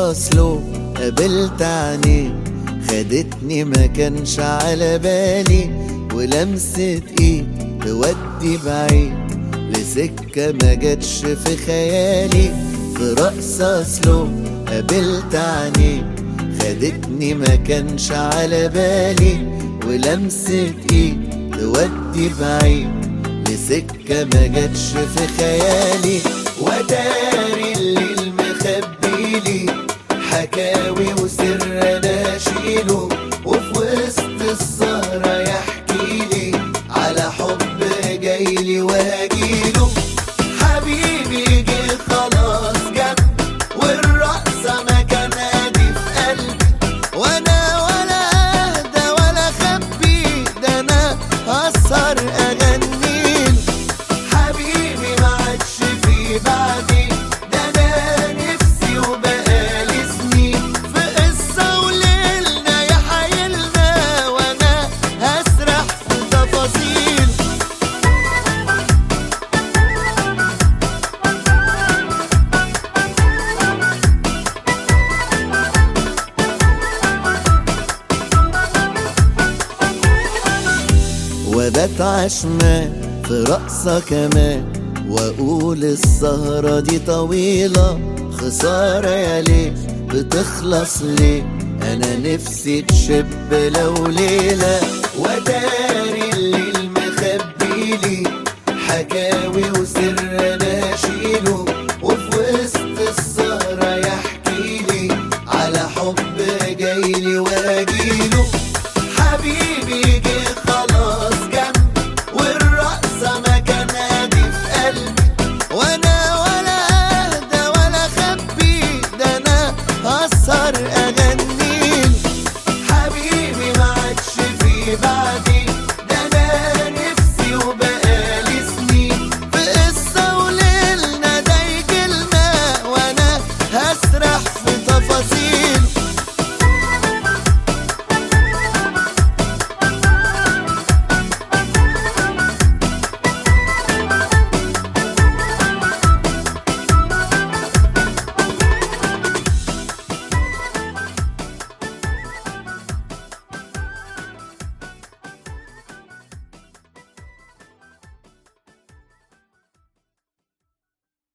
اصله قابلت عينيه خدتني ما كانش على بالي ولمسة ايد تودي بعيد لسكة ما جاتش في خيالي في رقص اصله قابلت عينيه خدتني ما كانش على بالي ولمسة ايد تودي بعيد لسكة ما جاتش في خيالي وداري الليل مخبيلي حكاوي وسر انا اشيله وفي وسط السهرة يحكيلي على حب جايلي وهجيله حبيبي جه خلاص جنب والرقصة مكان هادي في قلبي وانا ولا اهدى ولا اخبي ده انا اسهر اغنيله حبيبي ما عادش في بعدي ده انا نفسي وبقالي سنين في قصة وليلنا يا حيلنا وانا هسرح في تفاصيل وبات عشمان في رقصة كمان واقول السهرة دي طويلة خسارة يا ليه بتخلص ليه انا نفسي تشب لو ليلة وداري الليل مخبيلي حكاوي وسر انا اشيله وفي وسط السهرة يحكيلي على حب جايلي واجيله حبيبي جه خلاص جنبي والرقصة مكان هادي في قلبي وانا ولا اهدى ولا اخبي ده انا هسهر اغاني